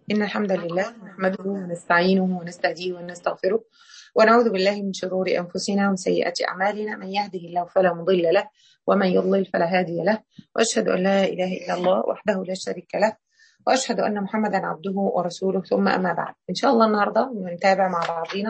إن الحمد لله نحمده ونستعينه ونستهديه ونستغفره ونعوذ بالله من شرور أنفسنا ومن سيئات أعمالنا من يهده الله فلا مضل له ومن يضلل فلا هادي له وأشهد أن لا إله إلا الله وحده لا شريك له وأشهد أن محمدا عبده ورسوله ثم أما بعد إن شاء الله النهاردة نتابع مع بعضينا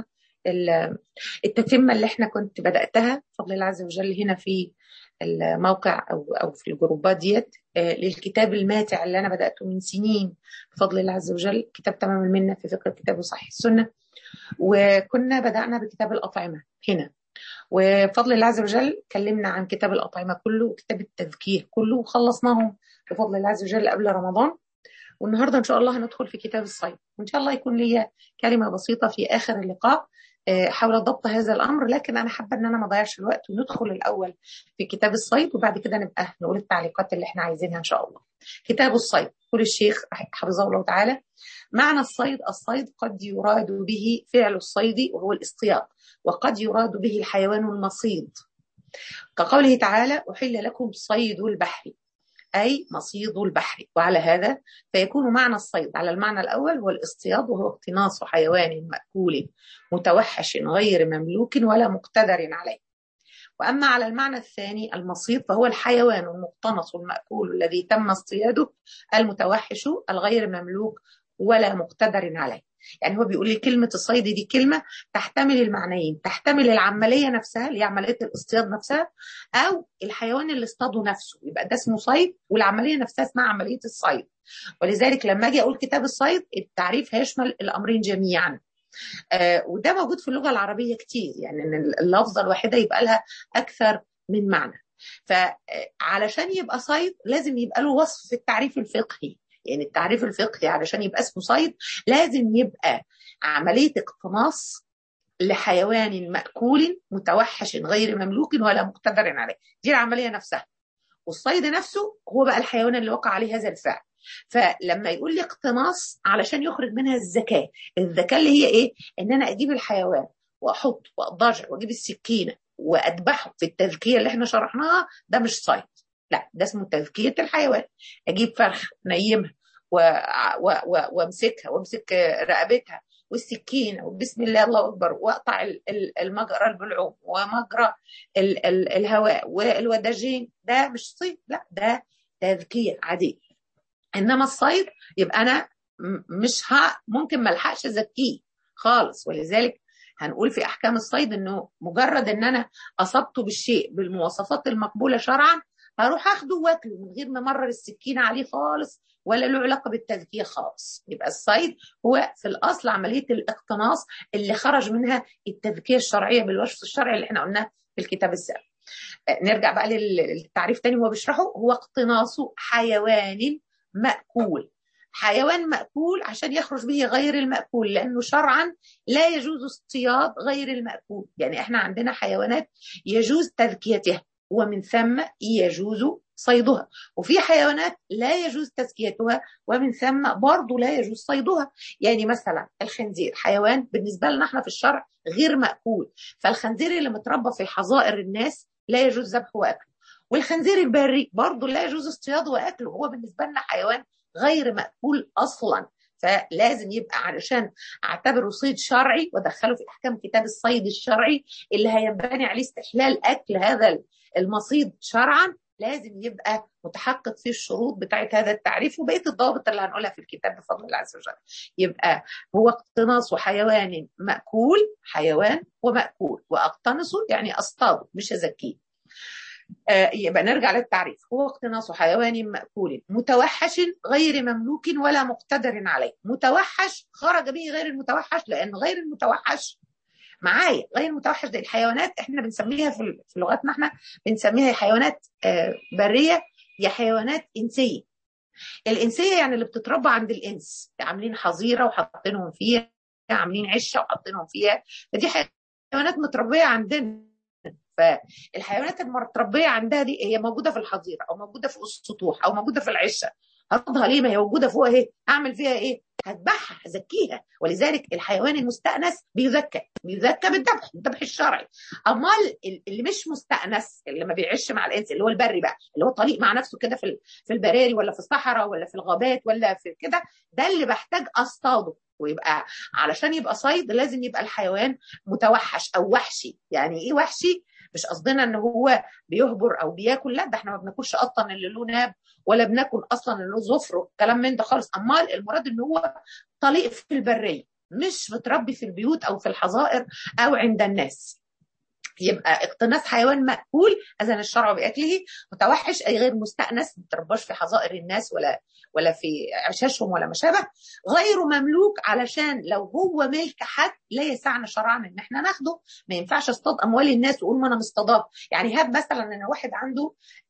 التتمة اللي احنا كنت بدأتها بفضل الله عز وجل هنا في الموقع أو أو في الجروبات ديت للكتاب الماتع اللي أنا بدأته من سنين بفضل الله عز وجل كتاب تمام المنة في فقه الكتاب وصحيح السنة وكنا بدأنا بكتاب الأطعمة هنا وبفضل الله عز وجل كلمنا عن كتاب الأطعمة كله وكتاب التذكير كله وخلصناهم بفضل الله عز وجل قبل رمضان والنهارده ان شاء الله هندخل في كتاب الصيد وان شاء الله يكون لي كلمه بسيطه في اخر اللقاء حول ضبط هذا الامر لكن انا حابه ان انا ما اضيعش الوقت وندخل الاول في كتاب الصيد وبعد كده نبقى نقول التعليقات اللي احنا عايزينها ان شاء الله. كتاب الصيد يقول الشيخ حفظه الله تعالى معنى الصيد الصيد قد يراد به فعل الصيد وهو الاصطياد وقد يراد به الحيوان المصيد كقوله تعالى احل لكم صيد البحر أي مصيد البحر وعلى هذا فيكون معنى الصيد على المعنى الأول هو الاصطياد وهو اقتناص حيوان مأكول متوحش غير مملوك ولا مقتدر عليه وأما على المعنى الثاني المصيد فهو الحيوان المقتنص المأكول الذي تم اصطياده المتوحش الغير مملوك ولا مقتدر عليه يعني هو بيقول لي كلمة الصيد دي كلمة تحتمل المعنيين تحتمل العملية نفسها اللي هي عملية الاصطياد نفسها أو الحيوان اللي اصطاده نفسه يبقى ده اسمه صيد والعملية نفسها اسمها عملية الصيد ولذلك لما أجي أقول كتاب الصيد التعريف هيشمل الأمرين جميعا آه وده موجود في اللغة العربية كتير يعني إن اللفظة الواحدة يبقى لها أكثر من معنى فعلشان يبقى صيد لازم يبقى له وصف في التعريف الفقهي يعني التعريف الفقهي علشان يبقى اسمه صيد لازم يبقى عملية اقتناص لحيوان مأكول متوحش غير مملوك ولا مقتدر عليه دي العملية نفسها والصيد نفسه هو بقى الحيوان اللي وقع عليه هذا الفعل فلما يقول لي اقتناص علشان يخرج منها الزكاة الزكاة اللي هي ايه ان انا اجيب الحيوان واحط واضجع واجيب السكينة واذبحه في التذكية اللي احنا شرحناها ده مش صيد لا ده اسمه تذكية الحيوان أجيب فرخ نيمها وامسكها وامسك رقبتها والسكينة وبسم الله الله أكبر وأقطع المجرى البلعوم ومجرى الهواء والوداجين ده مش صيد لا ده تذكية عادية إنما الصيد يبقى أنا مش ها ممكن ما الحقش أزكيه خالص ولذلك هنقول في احكام الصيد انه مجرد ان انا اصبته بالشيء بالمواصفات المقبوله شرعا هروح اخده واكله من غير ما امرر السكينه عليه خالص ولا له علاقه بالتذكيه خالص يبقى الصيد هو في الاصل عمليه الاقتناص اللي خرج منها التذكيه الشرعيه بالوصف الشرعي اللي احنا قلناه في الكتاب السابق نرجع بقى للتعريف تاني هو بيشرحه هو اقتناص حيوان مأكول حيوان مأكول عشان يخرج به غير المأكول لأنه شرعا لا يجوز اصطياد غير المأكول يعني احنا عندنا حيوانات يجوز تذكيتها ومن ثم يجوز صيدها وفي حيوانات لا يجوز تزكيتها ومن ثم برضه لا يجوز صيدها يعني مثلا الخنزير حيوان بالنسبة لنا احنا في الشرع غير مأكول فالخنزير اللي متربى في حظائر الناس لا يجوز ذبحه وأكله والخنزير البري برضه لا يجوز اصطياده وأكله هو بالنسبة لنا حيوان غير مأكول أصلا فلازم يبقى علشان اعتبره صيد شرعي وادخله في احكام كتاب الصيد الشرعي اللي هينبني عليه استحلال اكل هذا المصيد شرعا لازم يبقى متحقق فيه الشروط بتاعت هذا التعريف وبقيه الضوابط اللي هنقولها في الكتاب بفضل الله عز وجل يبقى هو اقتناص حيوان مأكول حيوان ومأكول واقتنصه يعني اصطاده مش ازكيه آه يبقى نرجع للتعريف هو اقتناص حيوان مأكول متوحش غير مملوك ولا مقتدر عليه متوحش خرج به غير المتوحش لأن غير المتوحش معايا غير المتوحش دي الحيوانات احنا بنسميها في لغتنا احنا بنسميها حيوانات آه برية يا حيوانات إنسية الإنسية يعني اللي بتتربى عند الإنس عاملين حظيرة وحاطينهم فيها عاملين عشة وحاطينهم فيها فدي حيوانات متربية عندنا فالحيوانات المتربيه عندها دي هي موجوده في الحظيره او موجوده في السطوح او موجوده في العشه هرضها ليه ما هي موجوده فوق اهي اعمل فيها ايه هذبحها هزكيها ولذلك الحيوان المستأنس بيذكى بيذكى بالذبح الذبح الشرعي امال اللي مش مستأنس اللي ما بيعيش مع الانس اللي هو البري بقى اللي هو طريق مع نفسه كده في في البراري ولا في الصحراء ولا في الغابات ولا في كده ده اللي بحتاج اصطاده ويبقى علشان يبقى صيد لازم يبقى الحيوان متوحش او وحشي يعني ايه وحشي مش قصدنا ان هو بيهبر او بياكل لا ده احنا ما بناكلش اصلا اللي له ناب ولا بناكل اصلا اللي له ظفر والكلام من ده خالص امال المراد ان هو طليق في البريه مش متربي في البيوت او في الحظائر او عند الناس يبقى اقتناص حيوان مأكول أذن الشرع بأكله متوحش أي غير مستأنس ما ترباش في حظائر الناس ولا ولا في عشاشهم ولا ما شابه غير مملوك علشان لو هو ملك حد لا يسعنا شرعا ان احنا ناخده ما ينفعش اصطاد اموال الناس واقول ما انا مصطاداه يعني هاب مثلا ان واحد عنده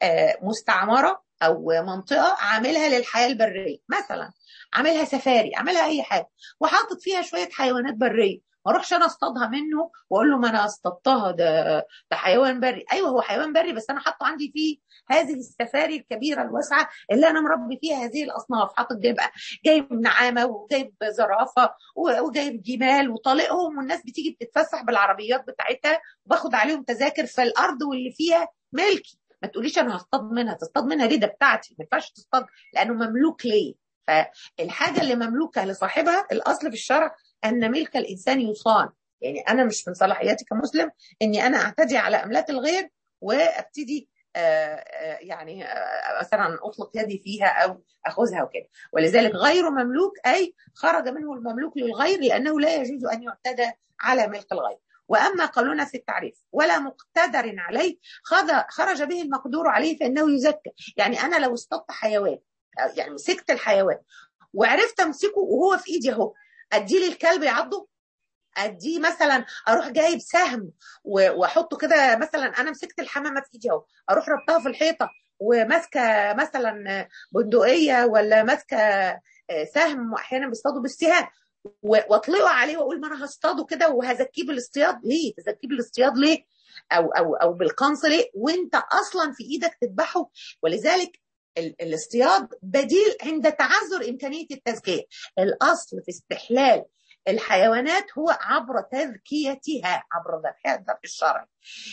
مستعمره او منطقه عاملها للحياه البريه مثلا عاملها سفاري عاملها اي حاجه وحاطط فيها شويه حيوانات بريه ما اروحش انا اصطادها منه واقول له ما انا اصطادتها ده ده حيوان بري ايوه هو حيوان بري بس انا حاطه عندي فيه هذه السفاري الكبيره الواسعه اللي انا مربي فيها هذه الاصناف حاطط جايب جايب نعامه وجايب زرافه وجايب جمال وطالقهم والناس بتيجي بتتفسح بالعربيات بتاعتها وباخد عليهم تذاكر في الارض واللي فيها ملكي ما تقوليش انا هصطاد منها تصطاد منها ليه ده بتاعتي ما ينفعش تصطاد لانه مملوك ليه فالحاجه اللي مملوكه لصاحبها الاصل في الشرع ان ملك الانسان يصان يعني انا مش من صلاحياتي كمسلم اني انا اعتدي على املاك الغير وابتدي آآ آآ يعني آآ مثلا اطلق يدي فيها او اخذها وكده ولذلك غير مملوك اي خرج منه المملوك للغير لانه لا يجوز ان يعتدى على ملك الغير واما قولنا في التعريف ولا مقتدر عليه خرج به المقدور عليه فانه يزكى يعني انا لو اصطدت حيوان يعني مسكت الحيوان وعرفت امسكه وهو في ايدي اهو اديه للكلب يعضه اديه مثلا اروح جايب سهم واحطه كده مثلا انا مسكت الحمامه في ايدي اهو اروح ربطها في الحيطه وماسكه مثلا بندقيه ولا ماسكه سهم واحيانا بيصطادوا بالسهام واطلقه عليه واقول ما انا هصطاده كده وهزكيه بالاصطياد ليه؟ تزكيه بالاصطياد ليه؟ او او او بالقنص ليه؟ وانت اصلا في ايدك تذبحه ولذلك الاصطياد بديل عند تعذر امكانيه التزكيه الاصل في استحلال الحيوانات هو عبر تذكيتها عبر ذبحها الذبح الشرعي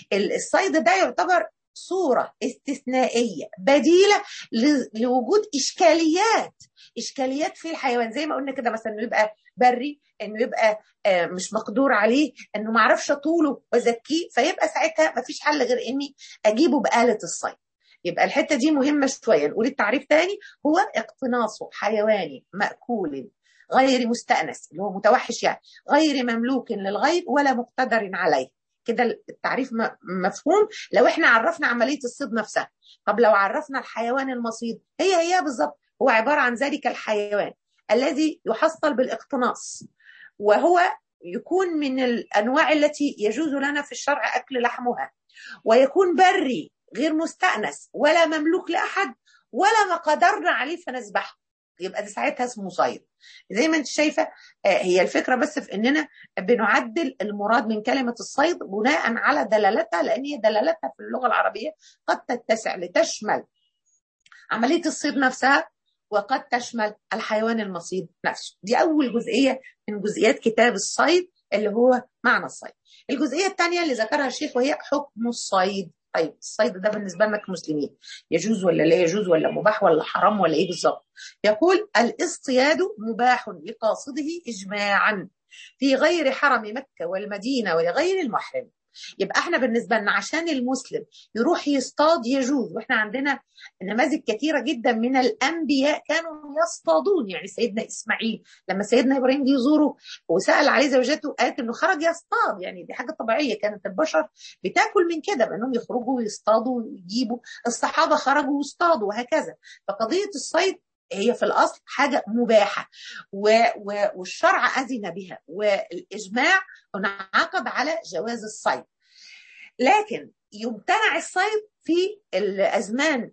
الصيد ده يعتبر صورة استثنائية بديلة لوجود إشكاليات إشكاليات في الحيوان زي ما قلنا كده مثلا إنه يبقى بري إنه يبقى مش مقدور عليه إنه ما اعرفش أطوله وأزكيه فيبقى ساعتها ما فيش حل غير إني أجيبه بآلة الصيد يبقى الحته دي مهمه شويه نقول التعريف تاني هو اقتناص حيواني ماكول غير مستانس اللي هو متوحش يعني غير مملوك للغير ولا مقتدر عليه كده التعريف مفهوم لو احنا عرفنا عمليه الصيد نفسها طب لو عرفنا الحيوان المصيد هي هي بالظبط هو عباره عن ذلك الحيوان الذي يحصل بالاقتناص وهو يكون من الانواع التي يجوز لنا في الشرع اكل لحمها ويكون بري غير مستأنس ولا مملوك لأحد ولا ما قدرنا عليه فنذبحه يبقى ده ساعتها اسمه صيد زي ما انت شايفه هي الفكره بس في اننا بنعدل المراد من كلمه الصيد بناء على دلالتها لان هي دلالتها في اللغه العربيه قد تتسع لتشمل عمليه الصيد نفسها وقد تشمل الحيوان المصيد نفسه دي اول جزئيه من جزئيات كتاب الصيد اللي هو معنى الصيد الجزئيه الثانيه اللي ذكرها الشيخ وهي حكم الصيد طيب الصيد ده بالنسبه لنا كمسلمين يجوز ولا لا يجوز ولا مباح ولا حرام ولا ايه بالظبط يقول الاصطياد مباح لقاصده اجماعا في غير حرم مكه والمدينه ولغير المحرم يبقى احنا بالنسبه لنا عشان المسلم يروح يصطاد يجوز واحنا عندنا نماذج كثيره جدا من الانبياء كانوا يصطادون يعني سيدنا اسماعيل لما سيدنا ابراهيم يزوره وسال عليه زوجته قالت انه خرج يصطاد يعني دي حاجه طبيعيه كانت البشر بتاكل من كده بانهم يخرجوا ويصطادوا ويجيبوا الصحابه خرجوا واصطادوا وهكذا فقضيه الصيد هي في الاصل حاجه مباحه و و والشرع اذن بها والاجماع انعقد على جواز الصيد لكن يمتنع الصيد في الازمان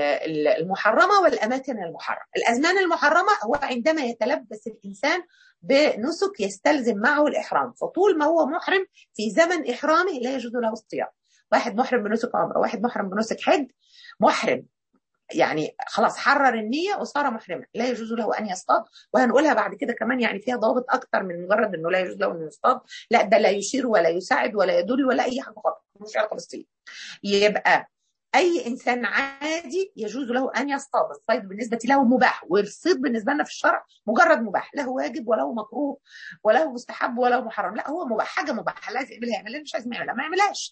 المحرمه والاماكن المحرمه الازمان المحرمه هو عندما يتلبس الانسان بنسك يستلزم معه الاحرام فطول ما هو محرم في زمن احرامه لا يجوز له الصيام واحد محرم بنسك عمره واحد محرم بنسك حج محرم يعني خلاص حرر النية وصار محرما لا يجوز له أن يصطاد وهنقولها بعد كده كمان يعني فيها ضوابط أكتر من مجرد أنه لا يجوز له أن يصطاد لا ده لا يشير ولا يساعد ولا يدل ولا أي حاجة خالص مش علاقة بالصيد يبقى اي انسان عادي يجوز له ان يصطاد الصيد بالنسبه له مباح والصيد بالنسبه لنا في الشرع مجرد مباح لا هو واجب ولا هو مكروه ولا هو مستحب ولا هو محرم لا هو مباح حاجه مباحه لازم يعملها يعملها مش عايز يعملها ما يعملهاش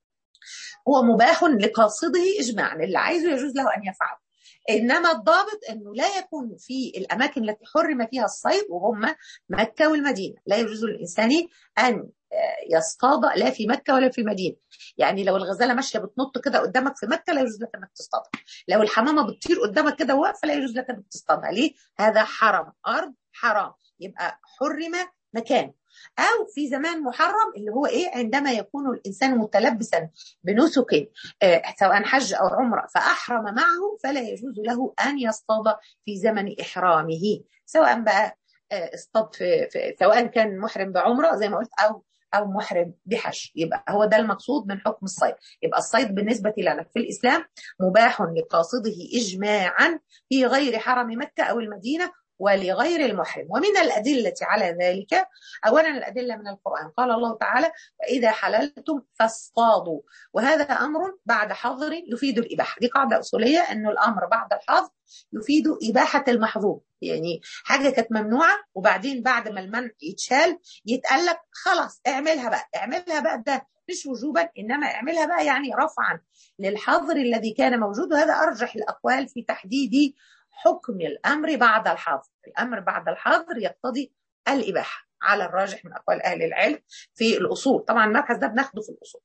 هو مباح لقاصده اجماعا اللي عايزه يجوز له ان يفعله انما الضابط انه لا يكون في الاماكن التي حرم فيها الصيد وهم مكه والمدينه لا يجوز للانسان ان يصطاد لا في مكه ولا في المدينه يعني لو الغزاله ماشيه بتنط كده قدامك في مكه لا يجوز لك انك تصطادها لو الحمامه بتطير قدامك كده واقفه لا يجوز لك انك تصطادها ليه هذا حرم ارض حرام يبقى حرم مكان او في زمان محرم اللي هو ايه عندما يكون الانسان متلبسا بنسك آه سواء حج او عمره فاحرم معه فلا يجوز له ان يصطاد في زمن احرامه سواء بقى آه اصطاد في, في سواء كان محرم بعمره زي ما قلت او او محرم بحج يبقى هو ده المقصود من حكم الصيد يبقى الصيد بالنسبه لنا في الاسلام مباح لقاصده اجماعا في غير حرم مكه او المدينه ولغير المحرم ومن الأدلة على ذلك أولا الأدلة من القرآن قال الله تعالى وإذا حللتم فاصطادوا وهذا أمر بعد حظر يفيد الإباحة دي قاعدة أصولية أنه الأمر بعد الحظر يفيد إباحة المحظور يعني حاجة كانت ممنوعة وبعدين بعد ما المنع يتشال يتقال لك خلاص اعملها بقى اعملها بقى ده مش وجوبا انما اعملها بقى يعني رفعا للحظر الذي كان موجود وهذا ارجح الاقوال في تحديد حكم الامر بعد الحظر الامر بعد الحظر يقتضي الاباحه على الراجح من اقوال اهل العلم في الاصول طبعا المبحث ده بناخده في الاصول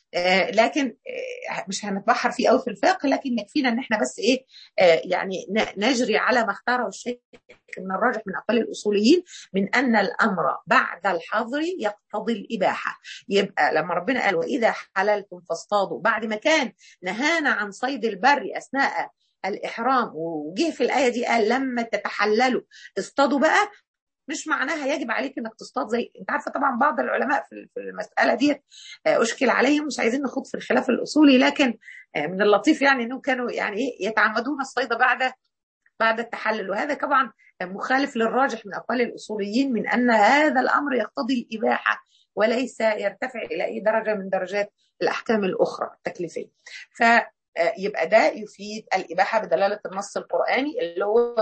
آه لكن آه مش هنتبحر فيه قوي في الفقه لكن يكفينا ان احنا بس ايه آه يعني نجري على ما اختاره الشيخ من الراجح من اقوال الاصوليين من ان الامر بعد الحظر يقتضي الاباحه يبقى لما ربنا قال واذا حللتم فاصطادوا بعد ما كان نهانا عن صيد البر اثناء الاحرام وجه في الايه دي قال لما تتحللوا اصطادوا بقى مش معناها يجب عليك انك تصطاد زي انت عارفه طبعا بعض العلماء في المساله ديت اشكل عليهم مش عايزين نخوض في الخلاف الاصولي لكن من اللطيف يعني انهم كانوا يعني ايه يتعمدون الصيد بعد بعد التحلل وهذا طبعا مخالف للراجح من اقوال الاصوليين من ان هذا الامر يقتضي الاباحه وليس يرتفع الى اي درجه من درجات الاحكام الاخرى التكليفيه ف يبقى ده يفيد الإباحة بدلالة النص القرآني اللي هو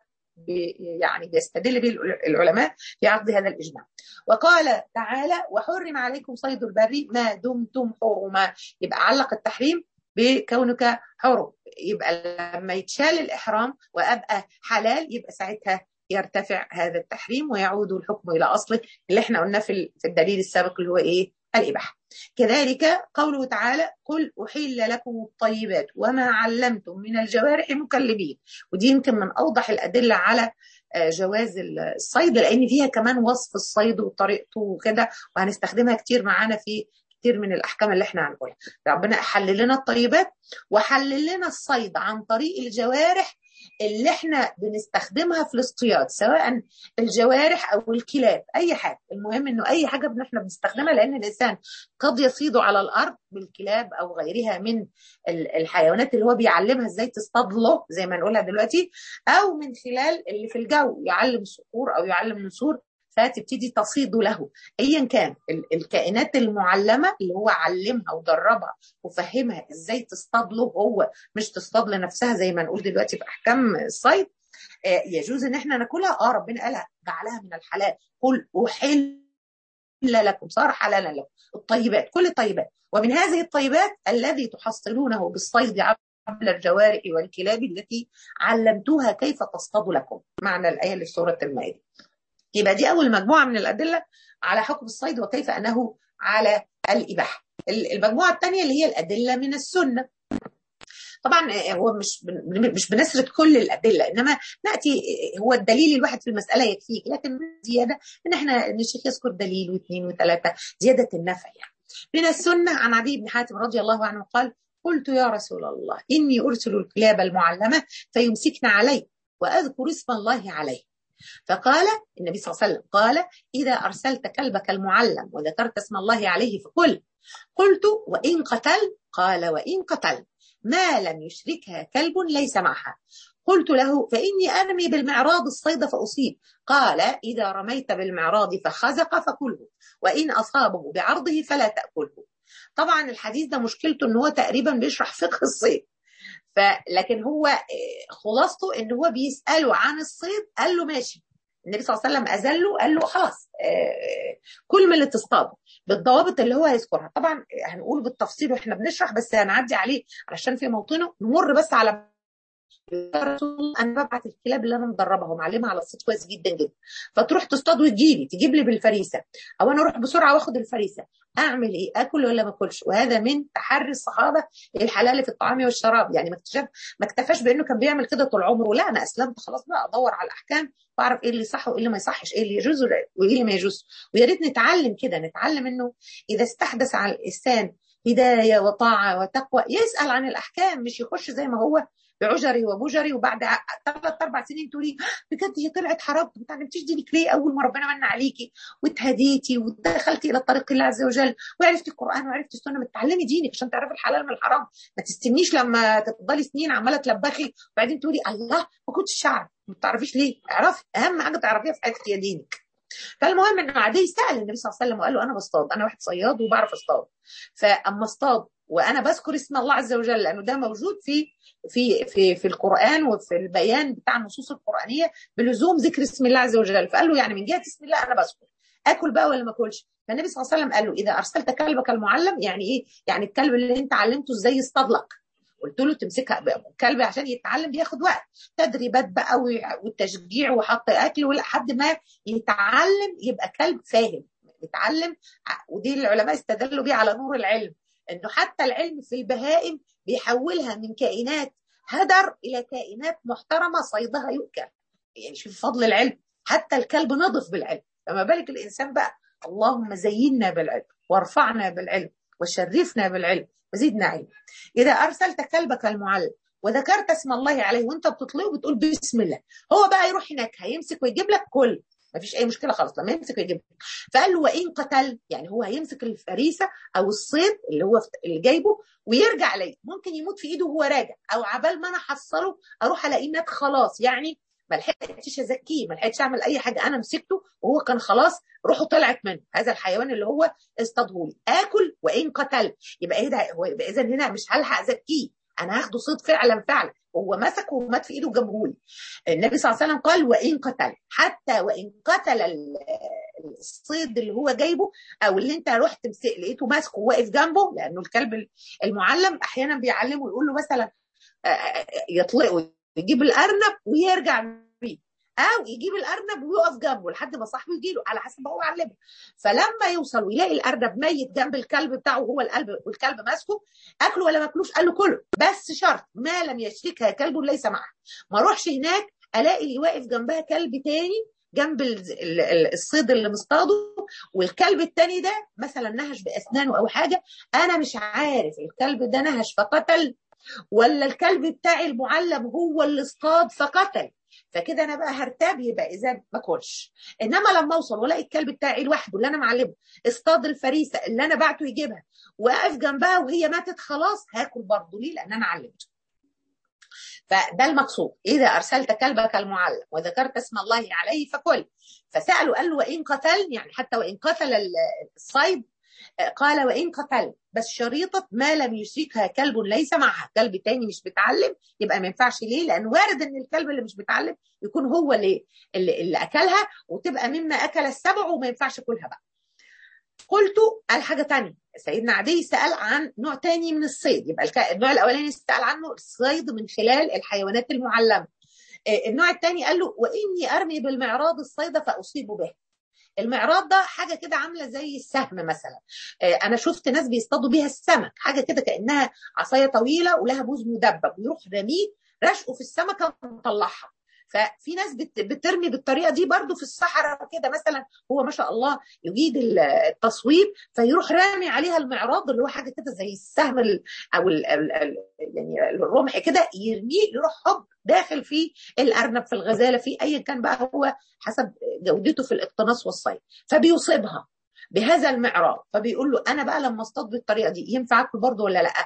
بي يعني بيستدل به العلماء في عقد هذا الإجماع وقال تعالى وحرم عليكم صيد البر ما دمتم حرما يبقى علق التحريم بكونك حرم يبقى لما يتشال الإحرام وأبقى حلال يبقى ساعتها يرتفع هذا التحريم ويعود الحكم إلى أصله اللي احنا قلناه في الدليل السابق اللي هو إيه الإباحة كذلك قوله تعالى قل أحل لكم الطيبات وما علمتم من الجوارح مكلبين ودي يمكن من أوضح الأدلة على جواز الصيد لأن فيها كمان وصف الصيد وطريقته وكده وهنستخدمها كتير معانا في كتير من الأحكام اللي احنا هنقولها ربنا حلل لنا الطيبات وحلل لنا الصيد عن طريق الجوارح اللي احنا بنستخدمها في الاصطياد سواء الجوارح او الكلاب اي حاجه المهم انه اي حاجه احنا بنستخدمها لان الانسان قد يصيد على الارض بالكلاب او غيرها من الحيوانات اللي هو بيعلمها ازاي تصطاد له زي ما نقولها دلوقتي او من خلال اللي في الجو يعلم الصقور او يعلم النسور فتبتدي تصيد له ايا كان الكائنات المعلمه اللي هو علمها ودربها وفهمها ازاي تصطاد له هو مش تصطاد لنفسها زي ما نقول دلوقتي في احكام الصيد يجوز ان احنا ناكلها اه ربنا قالها جعلها من الحلال قل احل لكم صار حلالا لكم الطيبات كل الطيبات ومن هذه الطيبات الذي تحصلونه بالصيد قبل الجوارح والكلاب التي علمتوها كيف تصطاد لكم معنى الايه لسوره المائده يبقى دي أول مجموعة من الأدلة على حكم الصيد وكيف أنه على الإباحة المجموعة الثانية اللي هي الأدلة من السنة طبعا هو مش مش بنسرد كل الادله انما ناتي هو الدليل الواحد في المساله يكفيك لكن زياده ان احنا ان الشيخ يذكر دليل واثنين وثلاثه زياده النفع يعني من السنه عن عدي بن حاتم رضي الله عنه قال قلت يا رسول الله اني ارسل الكلاب المعلمه فيمسكن علي واذكر اسم الله عليه فقال النبي صلى الله عليه وسلم قال إذا أرسلت كلبك المعلم وذكرت اسم الله عليه فقل قلت وإن قتل قال وإن قتل ما لم يشركها كلب ليس معها قلت له فإني أرمي بالمعراض الصيد فأصيب قال إذا رميت بالمعراض فخزق فكله وإن أصابه بعرضه فلا تأكله طبعا الحديث ده مشكلته ان هو تقريبا بيشرح فقه الصيد فلكن هو خلاصته ان هو بيساله عن الصيد قال له ماشي النبي صلى الله عليه وسلم اذله قال له خلاص كل من اللي تصطاده بالضوابط اللي هو هيذكرها طبعا هنقول بالتفصيل واحنا بنشرح بس هنعدي عليه علشان في موطنه نمر بس على انا ببعت الكلاب اللي انا مدربها ومعلمها على الصيد كويس جدا جدا فتروح تصطاد وتجيلي تجيب لي بالفريسه او انا اروح بسرعه واخد الفريسه اعمل ايه اكل ولا ما اكلش وهذا من تحري الصحابه الحلال في الطعام والشراب يعني ما اكتشف ما اكتفاش بانه كان بيعمل كده طول عمره لا انا اسلمت خلاص بقى ادور على الاحكام واعرف ايه اللي صح وايه اللي ما يصحش ايه اللي يجوز وايه اللي ما يجوز ويا ريت نتعلم كده نتعلم انه اذا استحدث على الانسان هدايه وطاعه وتقوى يسال عن الاحكام مش يخش زي ما هو بعجري وبجري وبعد ثلاث اربع سنين تقولي بجد هي طلعت حرام ما اتعلمتيش دينك ليه اول ما ربنا من عليكي واتهديتي ودخلتي الى طريق الله عز وجل وعرفتي القران وعرفتي السنه ما تتعلمي دينك عشان تعرفي الحلال من الحرام ما تستنيش لما تفضلي سنين عماله تلبخي وبعدين تقولي الله ما كنتش اعرف ما تعرفيش ليه اعرفي اهم حاجه تعرفيها في حياتك هي دينك فالمهم ان عدي سال النبي صلى الله عليه وسلم وقال له انا بصطاد انا واحد صياد وبعرف اصطاد فاما اصطاد وانا بذكر اسم الله عز وجل لانه ده موجود في في في في القران وفي البيان بتاع النصوص القرانيه بلزوم ذكر اسم الله عز وجل فقال له يعني من جهه اسم الله انا بذكر اكل بقى ولا ما اكلش فالنبي صلى الله عليه وسلم قال له اذا ارسلت كلبك المعلم يعني ايه يعني الكلب اللي انت علمته ازاي يصطاد لك قلت له تمسكها كلب عشان يتعلم بياخد وقت تدريبات بقى والتشجيع وحط اكل لحد ما يتعلم يبقى كلب فاهم يتعلم ودي العلماء استدلوا بيه على نور العلم انه حتى العلم في البهائم بيحولها من كائنات هدر الى كائنات محترمه صيدها يؤكل يعني شوف فضل العلم حتى الكلب نضف بالعلم فما بالك الانسان بقى اللهم زينا بالعلم وارفعنا بالعلم وشرفنا بالعلم وزدنا علم اذا ارسلت كلبك المعلم وذكرت اسم الله عليه وانت بتطلقه بتقول بسم الله هو بقى يروح هناك هيمسك ويجيب لك كل ما فيش اي مشكله خالص لما يمسك ويجيب فقال له وان قتل يعني هو هيمسك الفريسه او الصيد اللي هو اللي جايبه ويرجع لي ممكن يموت في ايده وهو راجع او عبال ما انا احصله اروح الاقيه مات خلاص يعني ما لحقتش ازكيه ما لحقتش اعمل اي حاجه انا مسكته وهو كان خلاص روحه طلعت منه هذا الحيوان اللي هو اصطاده لي اكل وان قتل يبقى ايه ده هو يبقى اذا هنا مش هلحق ازكيه انا هاخده صيد فعلا فعلا هو مسكه ومات في ايده وجابه النبي صلى الله عليه وسلم قال وان قتل حتى وان قتل الصيد اللي هو جايبه او اللي انت رحت لقيته ماسكه وواقف جنبه لانه الكلب المعلم احيانا بيعلمه يقول له مثلا يطلقه يجيب الارنب ويرجع بيه او يجيب الارنب ويقف جنبه لحد ما صاحبه يجي له على حسب ما هو علمه فلما يوصل ويلاقي الارنب ميت جنب الكلب بتاعه وهو القلب والكلب ماسكه اكله ولا ماكلوش قال له كله بس شرط ما لم يشركها كلب ليس معه ما اروحش هناك الاقي اللي واقف جنبها كلب تاني جنب الصيد اللي مصطاده والكلب التاني ده مثلا نهش باسنانه او حاجه انا مش عارف الكلب ده نهش فقتل ولا الكلب بتاعي المعلم هو اللي اصطاد فقتل فكده انا بقى هرتاب يبقى اذا ما اكلش انما لما اوصل والاقي الكلب بتاعي لوحده اللي انا معلمه اصطاد الفريسه اللي انا بعته يجيبها واقف جنبها وهي ماتت خلاص هاكل برضه ليه لان انا علمته فده المقصود اذا ارسلت كلبك المعلم وذكرت اسم الله عليه فكل فسالوا قال له وان قتل يعني حتى وان قتل الصيد قال وإن قتل بس شريطة ما لم يشركها كلب ليس معها كلب تاني مش بيتعلم يبقى ما ينفعش ليه لأن وارد أن الكلب اللي مش بيتعلم يكون هو اللي, اللي, اللي أكلها وتبقى مما أكل السبع وما ينفعش كلها بقى قلت الحاجة تانية سيدنا عدي سأل عن نوع تاني من الصيد يبقى النوع الأولاني سأل عنه الصيد من خلال الحيوانات المعلمة النوع الثاني قال له وإني أرمي بالمعراض الصيد فأصيب به المعراض ده حاجه كده عامله زي السهم مثلا انا شفت ناس بيصطادوا بيها السمك حاجه كده كانها عصايه طويله ولها بوز مدبب ويروح رميه رشقه في السمكه ومطلعها ففي ناس بترمي بالطريقه دي برضو في الصحراء كده مثلا هو ما شاء الله يجيد التصويب فيروح رامي عليها المعراض اللي هو حاجه كده زي السهم او ال ال ال يعني الرمح كده يرميه يروح هوب داخل في الارنب في الغزاله في ايا كان بقى هو حسب جودته في الاقتناص والصيد فبيصيبها بهذا المعراض فبيقول له انا بقى لما اصطاد بالطريقه دي ينفع اكل برضه ولا لا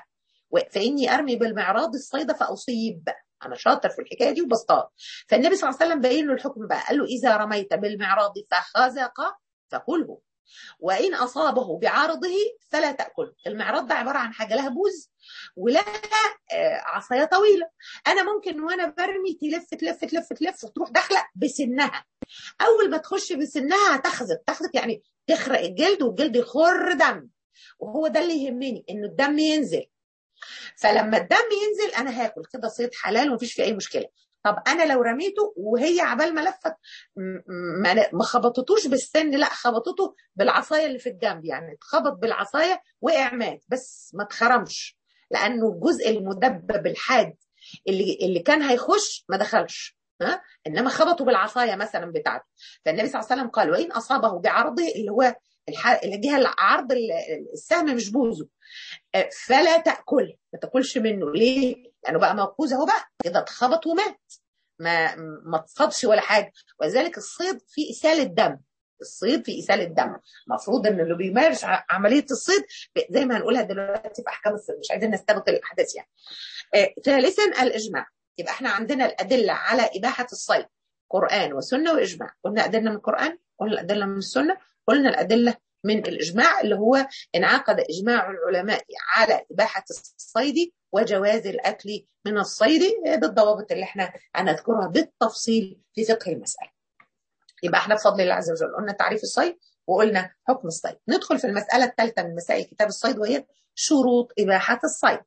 فاني ارمي بالمعراض الصيد فاصيب انا شاطر في الحكايه دي وبصطاد فالنبي صلى الله عليه وسلم بين له الحكم بقى قال له اذا رميت بالمعراض فخزق فكله وان اصابه بعارضه فلا تاكله المعراض ده عباره عن حاجه لها بوز ولها عصايه طويله انا ممكن وانا برمي تلف تلف تلف تلف وتروح داخله بسنها اول ما تخش بسنها هتخزق تخزق يعني تخرق الجلد والجلد يخر دم وهو ده اللي يهمني انه الدم ينزل فلما الدم ينزل انا هاكل كده صيد حلال ومفيش فيه اي مشكله طب انا لو رميته وهي عبال ما لفت ما خبطتوش بالسن لا خبطته بالعصايه اللي في الجنب يعني اتخبط بالعصايه وقع مات بس ما اتخرمش لانه الجزء المدبب الحاد اللي اللي كان هيخش ما دخلش ها انما خبطوا بالعصايه مثلا بتاعته فالنبي صلى الله عليه وسلم قال وان اصابه بعرضه اللي هو الجهه عرض السهم مش بوزه فلا تاكل ما تاكلش منه ليه؟ لانه بقى موقوز اهو بقى كده اتخبط ومات ما ما اتصابش ولا حاجه ولذلك الصيد فيه اساله دم الصيد في اساله دم المفروض ان اللي بيمارس عمليه الصيد زي ما هنقولها دلوقتي في احكام الصيد مش عايزين نستبق الاحداث يعني آه ثالثا الاجماع يبقى احنا عندنا الادله على اباحه الصيد قران وسنه واجماع قلنا ادله من القران قلنا الادله من السنه قلنا الادله من الاجماع اللي هو انعقد اجماع العلماء على اباحه الصيد وجواز الاكل من الصيد بالضوابط اللي احنا هنذكرها بالتفصيل في فقه المساله. يبقى احنا بفضل الله عز وجل قلنا تعريف الصيد وقلنا حكم الصيد. ندخل في المساله الثالثه من مسائل كتاب الصيد وهي شروط اباحه الصيد.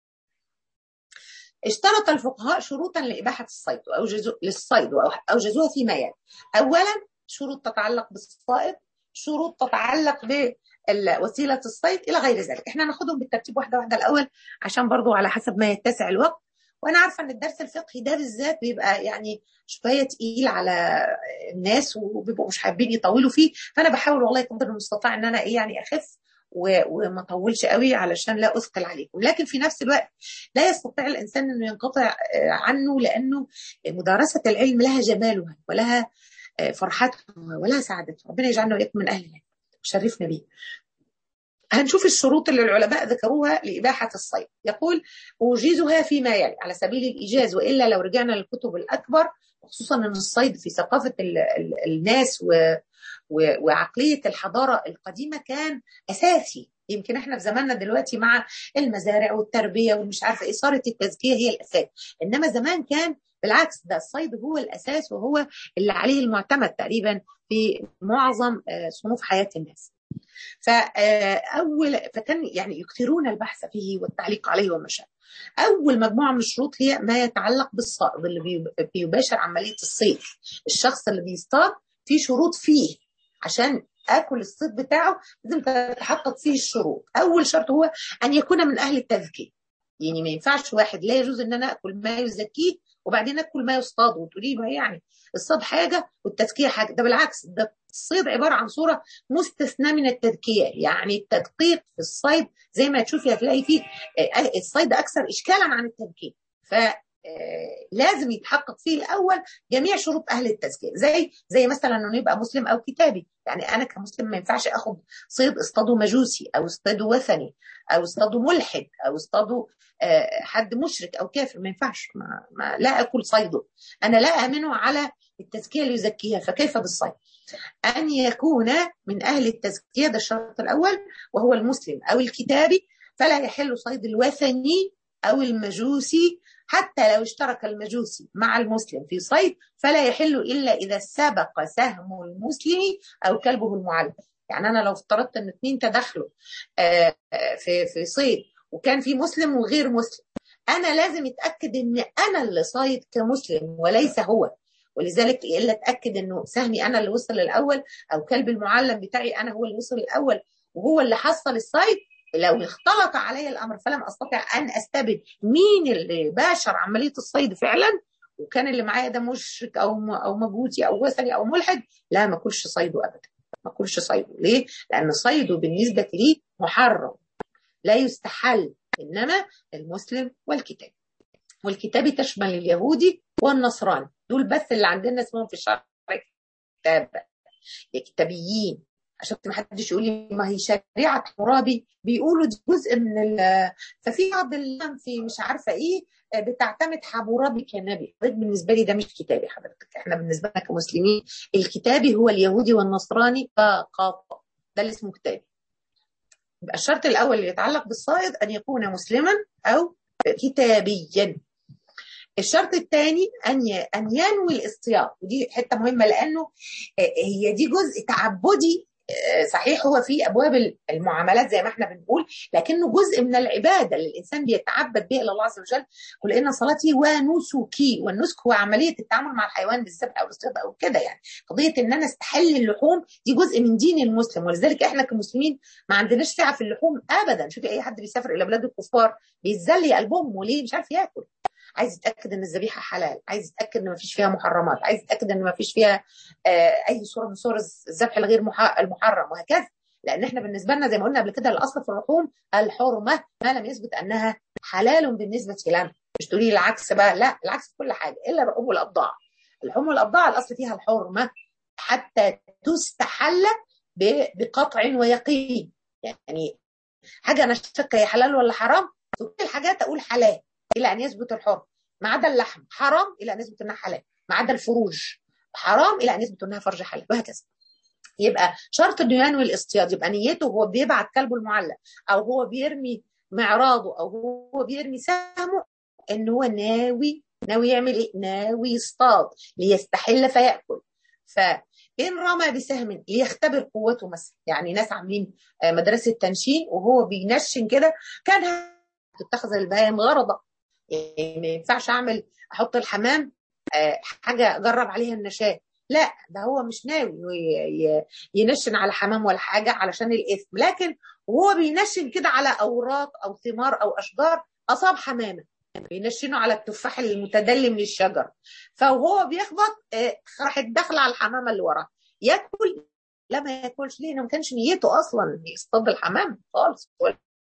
اشترط الفقهاء شروطا لاباحه الصيد واوجزوا للصيد واوجزوها فيما يلي. اولا شروط تتعلق بالصائد شروط تتعلق بوسيله الصيد الى غير ذلك احنا هناخدهم بالترتيب واحده واحده الاول عشان برضو على حسب ما يتسع الوقت وانا عارفه ان الدرس الفقهي ده بالذات بيبقى يعني شويه تقيل على الناس وبيبقوا مش حابين يطولوا فيه فانا بحاول والله قدر المستطاع ان انا ايه يعني اخف وما اطولش قوي علشان لا اثقل عليكم لكن في نفس الوقت لا يستطيع الانسان انه ينقطع عنه لانه مدارسه العلم لها جمالها ولها فرحتها ولها سعادتها ربنا يجعلنا واياكم من اهلها وشرفنا بيه هنشوف الشروط اللي العلماء ذكروها لإباحة الصيد يقول أوجزها فيما يلي على سبيل الإيجاز وإلا لو رجعنا للكتب الأكبر خصوصا أن الصيد في ثقافة ال ال الناس و و وعقلية الحضارة القديمة كان أساسي يمكن احنا في زماننا دلوقتي مع المزارع والتربية والمش عارفة إيه صارت التزكية هي الأساس إنما زمان كان بالعكس ده الصيد هو الأساس وهو اللي عليه المعتمد تقريبا في معظم صنوف حياة الناس فأول فكان يعني يكثرون البحث فيه والتعليق عليه والمشاهد أول مجموعة من الشروط هي ما يتعلق بالصائد اللي بيباشر عملية الصيد الشخص اللي بيصطاد في شروط فيه عشان اكل الصيد بتاعه لازم تتحقق فيه الشروط اول شرط هو ان يكون من اهل التزكيه يعني ما ينفعش واحد لا يجوز ان انا اكل ما يزكيه وبعدين اكل ما يصطاد وتقولي ما يعني الصيد حاجه والتزكيه حاجه ده بالعكس ده الصيد عباره عن صوره مستثناه من التزكيه يعني التدقيق في الصيد زي ما تشوفي هتلاقي فيه الصيد اكثر اشكالا عن التزكيه ف لازم يتحقق فيه الاول جميع شروط اهل التزكيه زي زي مثلا انه يبقى مسلم او كتابي يعني انا كمسلم ما ينفعش اخد صيد اصطاده مجوسي او اصطاده وثني او اصطاده ملحد او اصطاده حد مشرك او كافر ما ينفعش ما, ما لا اكل صيده انا لا امنه على التزكيه اللي يزكيها فكيف بالصيد ان يكون من اهل التزكيه ده الشرط الاول وهو المسلم او الكتابي فلا يحل صيد الوثني او المجوسي حتى لو اشترك المجوسي مع المسلم في صيد فلا يحل الا اذا سبق سهم المسلم او كلبه المعلم يعني انا لو افترضت ان اثنين تدخلوا في في صيد وكان في مسلم وغير مسلم انا لازم اتاكد ان انا اللي صايد كمسلم وليس هو ولذلك الا اتاكد انه سهمي انا اللي وصل الاول او كلب المعلم بتاعي انا هو اللي وصل الاول وهو اللي حصل الصيد لو اختلط علي الامر فلم استطع ان استبد مين اللي باشر عمليه الصيد فعلا وكان اللي معايا ده مشرك او او مجوسي او وثني او ملحد لا ما اكلش صيده ابدا ما اكلش صيده ليه؟ لان صيده بالنسبه لي محرم لا يستحل انما المسلم والكتاب والكتاب تشمل اليهودي والنصراني دول بس اللي عندنا اسمهم في الشرع كتاب كتابيين عشان ما حدش يقول لي ما هي شريعه حرابي بيقولوا دي جزء من ال ففي بعض في مش عارفه ايه بتعتمد حمورابي كنبي بالنسبه لي ده مش كتابي حضرتك احنا بالنسبه لنا كمسلمين الكتابي هو اليهودي والنصراني فقط ده اللي اسمه كتابي يبقى الشرط الاول اللي يتعلق بالصائد ان يكون مسلما او كتابيا الشرط الثاني ان ان ينوي الاصطياد ودي حته مهمه لانه هي دي جزء تعبدي صحيح هو في ابواب المعاملات زي ما احنا بنقول لكنه جزء من العباده اللي الانسان بيتعبد بها الى الله عز وجل قل ان صلاتي ونسكي والنسك هو عمليه التعامل مع الحيوان بالذبح او الاصطياد او كده يعني قضيه ان انا استحل اللحوم دي جزء من دين المسلم ولذلك احنا كمسلمين ما عندناش سعه في اللحوم ابدا شوفي اي حد بيسافر الى بلاد الكفار بيتذل قلبهم وليه مش عارف ياكل عايز يتاكد ان الذبيحه حلال عايز يتاكد ان ما فيش فيها محرمات عايز يتاكد ان ما فيش فيها آه اي صوره من صور الذبح الغير المحرم وهكذا لان احنا بالنسبه لنا زي ما قلنا قبل كده الاصل في اللحوم الحرمه ما لم يثبت انها حلال بالنسبه لنا مش تقولي العكس بقى لا العكس في كل حاجه الا الرقوب والابضاع اللحوم والابضاع الاصل فيها الحرمه حتى تستحل بقطع ويقين يعني حاجه انا شك هي حلال ولا حرام في كل الحاجات اقول حلال الى ان يثبت الحرم ما عدا اللحم حرام الى ان يثبت انها حلال ما عدا الفروج حرام الى ان يثبت انها فرج حلال وهكذا يبقى شرط انه ينوي الاصطياد يبقى نيته هو بيبعت كلبه المعلق او هو بيرمي معراضه او هو بيرمي سهمه ان هو ناوي ناوي يعمل ايه؟ ناوي يصطاد ليستحل فياكل فإن رمى بسهم ليختبر قوته مثلا يعني ناس عاملين مدرسة تنشين وهو بينشن كده كان تتخذ البهائم غرضا يعني ما ينفعش اعمل احط الحمام حاجه اجرب عليها النشاه لا ده هو مش ناوي ينشن على حمام ولا حاجه علشان الاثم لكن وهو بينشن كده على اوراق او ثمار او اشجار اصاب حمامه بينشنوا على التفاح المتدلي من الشجر فوهو بيخبط راحت داخله على الحمامه اللي وراه ياكل لا ما ياكلش ليه ما كانش نيته اصلا يصطاد الحمام خالص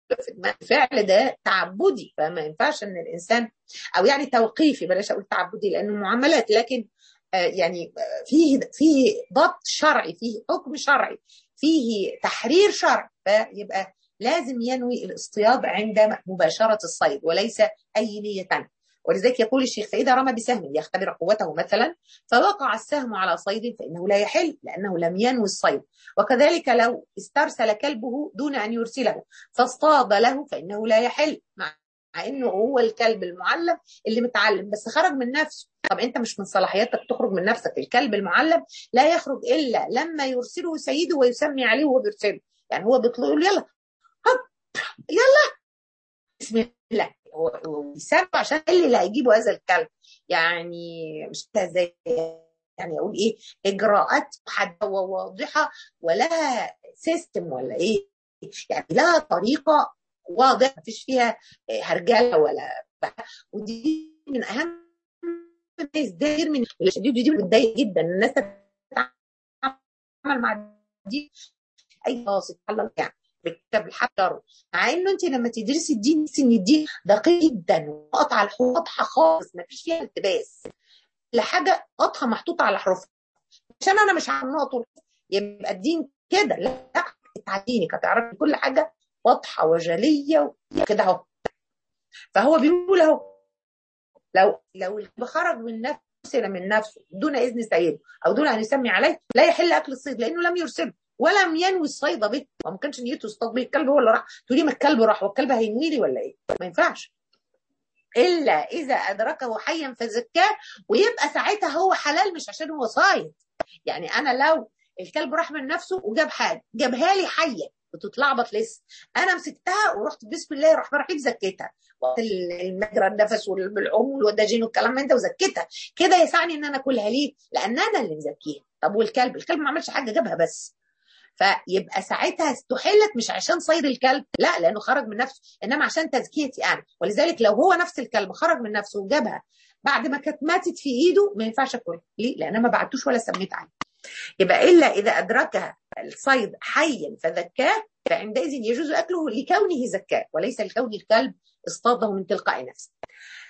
الفعل ده تعبدي فما ينفعش ان الانسان او يعني توقيفي بلاش اقول تعبدي لانه معاملات لكن يعني فيه فيه ضبط شرعي فيه حكم شرعي فيه تحرير شرعي فيبقى لازم ينوي الاصطياد عند مباشره الصيد وليس اي نيه ثانيه ولذلك يقول الشيخ فإذا رمى بسهم ليختبر قوته مثلا فوقع السهم على صيد فإنه لا يحل لأنه لم ينوي الصيد وكذلك لو استرسل كلبه دون أن يرسله فاصطاد له فإنه لا يحل مع انه هو الكلب المعلم اللي متعلم بس خرج من نفسه طب انت مش من صلاحياتك تخرج من نفسك الكلب المعلم لا يخرج الا لما يرسله سيده ويسمي عليه وهو بيرسله يعني هو بيطلق له يلا هب يلا بسم الله ويسمى عشان اللي هيجيبوا هذا الكلب يعني مش زي يعني اقول ايه اجراءات حاده وواضحه ولها سيستم ولا ايه يعني لها طريقه واضحه مفيش فيها هرجله ولا ودي من اهم الناس داير من الشديد دي بتضايق جدا الناس تتعامل مع دي اي خلاص اتعلم يعني بكتاب الحجر مع انه انت لما تدرسي الدين ان الدين دقيق جدا وقطع الحروف واضحه خالص ما فيش فيها التباس لحاجه قطعه محطوطه على حروفها عشان انا مش عارف نقط يبقى الدين كده لا تعديني هتعرفي كل حاجه واضحه وجليه وكده اهو فهو بيقول اهو لو لو خرج من نفسه من نفسه دون اذن سيده او دون ان يسمي عليه لا يحل اكل الصيد لانه لم يرسله ولم ينوي الصيد به وما كانش نيته يصطاد به الكلب هو اللي راح تقولي ما الكلب راح والكلب هينوي لي ولا ايه ما ينفعش الا اذا ادركه حيا فزكاه ويبقى ساعتها هو حلال مش عشان هو صايد يعني انا لو الكلب راح من نفسه وجاب حاجه جابها لي حيه بتتلعبط لسه انا مسكتها ورحت بسم الله الرحمن الرحيم زكيتها وقت المجرى النفس والعم والوداجين والكلام من ده وزكيتها كده يسعني ان انا اكلها ليه؟ لان انا اللي مزكيها طب والكلب الكلب ما عملش حاجه جابها بس فيبقى ساعتها استحلت مش عشان صيد الكلب لا لانه خرج من نفسه انما عشان تزكيتي انا ولذلك لو هو نفس الكلب خرج من نفسه وجابها بعد ما كانت ماتت في ايده ما ينفعش اكلها ليه؟ لان انا ما بعتوش ولا سميت عليه يبقى الا اذا ادركها الصيد حيا فذكاه فعندئذ يجوز اكله لكونه زكاه وليس لكون الكلب اصطاده من تلقاء نفسه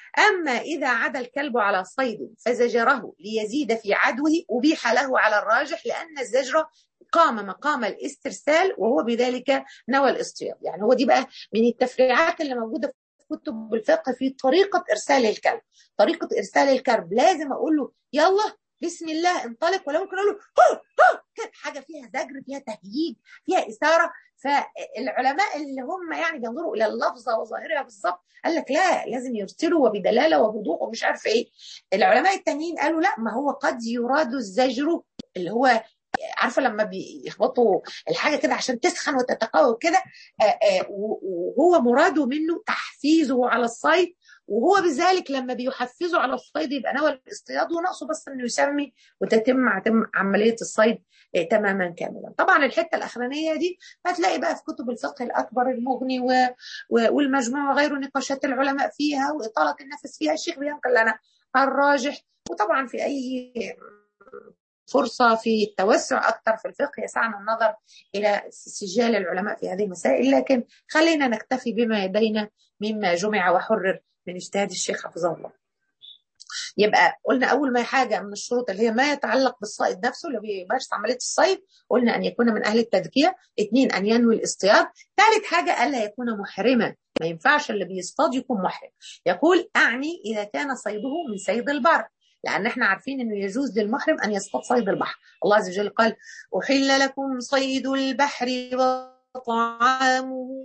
أما إذا عدا الكلب على صيد فزجره ليزيد في عدوه أبيح له على الراجح لأن الزجر قام مقام الاسترسال وهو بذلك نوى الاصطياد يعني هو دي بقى من التفريعات اللي موجودة في كتب الفقه في طريقة إرسال الكلب طريقة إرسال الكلب لازم أقول له يلا بسم الله انطلق ولا ممكن اقول له هو هو حاجه فيها زجر فيها تهييج فيها اثاره فالعلماء اللي هم يعني بينظروا الى اللفظه وظاهرها بالظبط قال لك لا لازم يرسلوا وبدلاله وبوضوح ومش عارف ايه العلماء التانيين قالوا لا ما هو قد يراد الزجر اللي هو عارفه لما بيخبطوا الحاجه كده عشان تسخن وتتقوى كده وهو مراده منه تحفيزه على الصيد وهو بذلك لما بيحفزه على الصيد يبقى نوى الاصطياد وناقصه بس انه يسمي وتتم عمليه الصيد تماما كاملا طبعا الحته الاخرانيه دي هتلاقي بقى في كتب الفقه الاكبر المغني و... و... والمجموع وغيره نقاشات العلماء فيها واطاله النفس فيها الشيخ بينقل لنا الراجح وطبعا في اي فرصه في التوسع اكثر في الفقه يسعنا النظر الى سجال العلماء في هذه المسائل لكن خلينا نكتفي بما يدينا مما جمع وحرر من اجتهاد الشيخ حفظه الله يبقى قلنا اول ما حاجه من الشروط اللي هي ما يتعلق بالصيد نفسه اللي بيمارس عمليه الصيد قلنا ان يكون من اهل التذكيه اثنين ان ينوي الاصطياد ثالث حاجه الا يكون محرما ما ينفعش اللي بيصطاد يكون محرم يقول اعني اذا كان صيده من صيد البر لان احنا عارفين انه يجوز للمحرم ان يصطاد صيد البحر الله عز وجل قال احل لكم صيد البحر وطعامه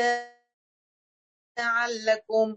متاعا لكم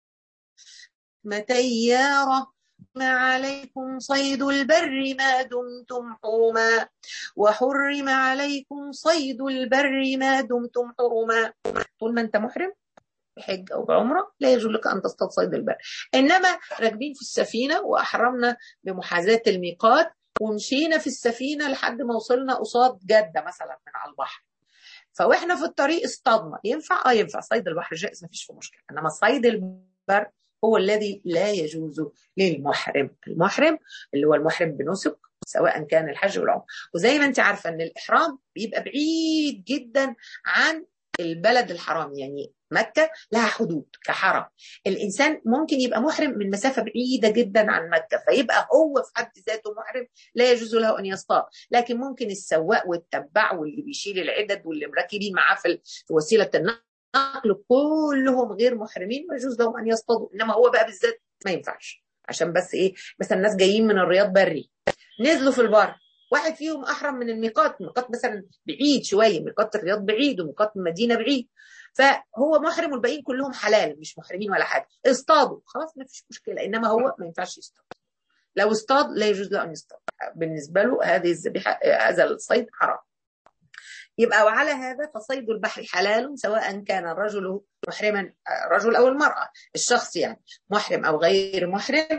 متيارة ما عليكم صيد البر ما دمتم حرما وحرم عليكم صيد البر ما دمتم حرما طول ما انت محرم بحج او بعمره لا يجوز لك ان تصطاد صيد البر انما راكبين في السفينه واحرمنا بمحاذاه الميقات ومشينا في السفينه لحد ما وصلنا قصاد جده مثلا من على البحر فواحنا في الطريق اصطادنا ينفع اه ينفع صيد البحر جائز ما فيش في مشكله انما صيد البر هو الذي لا يجوز للمحرم المحرم اللي هو المحرم بنسك سواء كان الحج والعمره وزي ما انت عارفه ان الاحرام بيبقى بعيد جدا عن البلد الحرام يعني مكة لها حدود كحرم الإنسان ممكن يبقى محرم من مسافة بعيدة جدا عن مكة فيبقى هو في حد ذاته محرم لا يجوز له أن يصطاد لكن ممكن السواق والتبع واللي بيشيل العدد واللي مركبين معاه في وسيلة النقل كلهم غير محرمين ويجوز لهم أن يصطادوا إنما هو بقى بالذات ما ينفعش عشان بس إيه مثلا الناس جايين من الرياض بري نزلوا في البر واحد فيهم احرم من الميقات ميقات مثلا بعيد شويه ميقات الرياض بعيد وميقات المدينه بعيد فهو محرم والباقيين كلهم حلال مش محرمين ولا حاجه اصطادوا خلاص ما فيش مشكله انما هو ما ينفعش يصطاد لو اصطاد لا يجوز له ان يصطاد بالنسبه له هذه الذبيحه هذا الصيد حرام يبقى وعلى هذا فصيد البحر حلال سواء كان الرجل محرما الرجل او المراه الشخص يعني محرم او غير محرم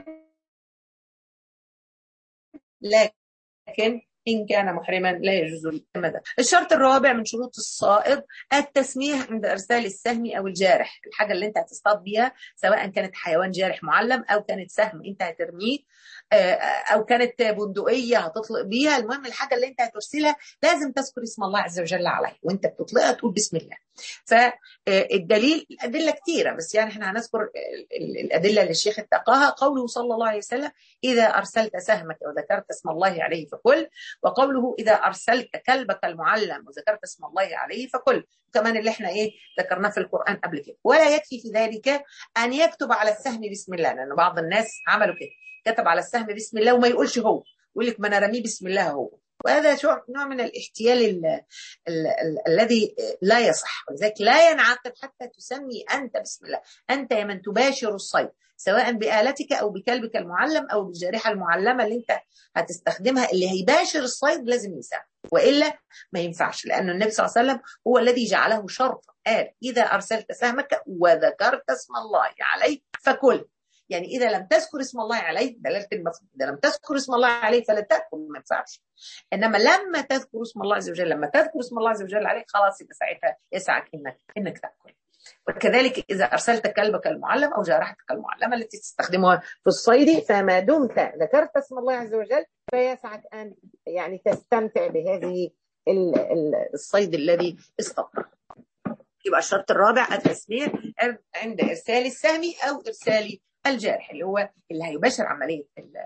لكن إن كان محرما لا يجوز التمدد الشرط الرابع من شروط الصائد التسمية عند إرسال السهم أو الجارح الحاجة اللي أنت هتصطاد بيها سواء كانت حيوان جارح معلم أو كانت سهم أنت هترميه أو كانت بندقية هتطلق بيها المهم الحاجة اللي أنت هترسلها لازم تذكر اسم الله عز وجل عليه وأنت بتطلقها تقول بسم الله فالدليل الأدلة كثيرة بس يعني احنا هنذكر الأدلة اللي الشيخ اتقاها قوله صلى الله عليه وسلم إذا أرسلت سهمك وذكرت اسم الله عليه فكل وقوله إذا أرسلت كلبك المعلم وذكرت اسم الله عليه فكل كمان اللي احنا ايه ذكرناه في القرآن قبل كده ولا يكفي في ذلك أن يكتب على السهم بسم الله لأن بعض الناس عملوا كده كتب على السهم بسم الله وما يقولش هو يقول لك ما انا رميه بسم الله هو وهذا نوع من الاحتيال ال ال ال الذي لا يصح ولذلك لا ينعقد حتى تسمي انت بسم الله انت يا من تباشر الصيد سواء بآلتك او بكلبك المعلم او بالجارحه المعلمه اللي انت هتستخدمها اللي هيباشر الصيد لازم يسمي والا ما ينفعش لان النبي صلى الله عليه وسلم هو الذي جعله شرطا قال اذا ارسلت سهمك وذكرت اسم الله عليه فكل يعني اذا لم تذكر اسم الله عليه دلاله المفهوم اذا لم تذكر اسم الله عليه فلا تاكل ما ينفعش انما لما تذكر اسم الله عز وجل لما تذكر اسم الله عز وجل عليه خلاص يبقى ساعتها يسعك انك انك تاكل وكذلك اذا ارسلت كلبك المعلم او جارحتك المعلمه التي تستخدمها في الصيد فما دمت ذكرت اسم الله عز وجل فيسعك ان يعني تستمتع بهذه الصيد الذي اصطدت يبقى الشرط الرابع التسمية عند إرسال السهم أو إرسال الجارح اللي هو اللي هيباشر عمليه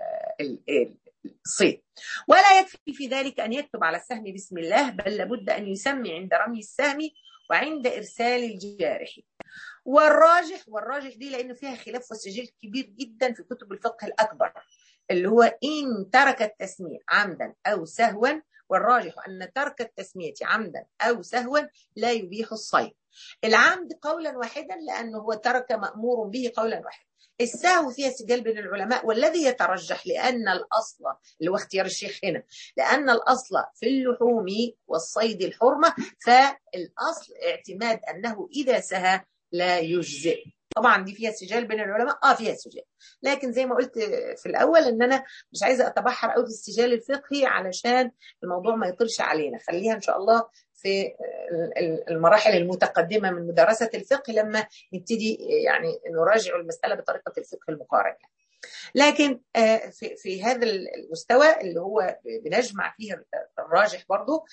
الصيد ولا يكفي في ذلك ان يكتب على السهم بسم الله بل لابد ان يسمي عند رمي السهم وعند ارسال الجارح والراجح والراجح دي لانه فيها خلاف وسجل كبير جدا في كتب الفقه الاكبر اللي هو ان ترك التسميه عمدا او سهوا والراجح ان ترك التسميه عمدا او سهوا لا يبيح الصيد العمد قولا واحدا لانه هو ترك مامور به قولا واحدا السهو فيها سجال بين العلماء والذي يترجح لأن الأصل اللي هو اختيار الشيخ هنا لأن الأصل في اللحوم والصيد الحرمة فالأصل اعتماد أنه إذا سهى لا يجزئ طبعا دي فيها سجال بين العلماء اه فيها سجال لكن زي ما قلت في الاول ان انا مش عايزه اتبحر قوي في السجال الفقهي علشان الموضوع ما يطلش علينا خليها ان شاء الله في المراحل المتقدمه من مدرسه الفقه لما نبتدي يعني نراجع المساله بطريقه الفقه المقارن لكن في في هذا المستوى اللي هو بنجمع فيه الراجح برضه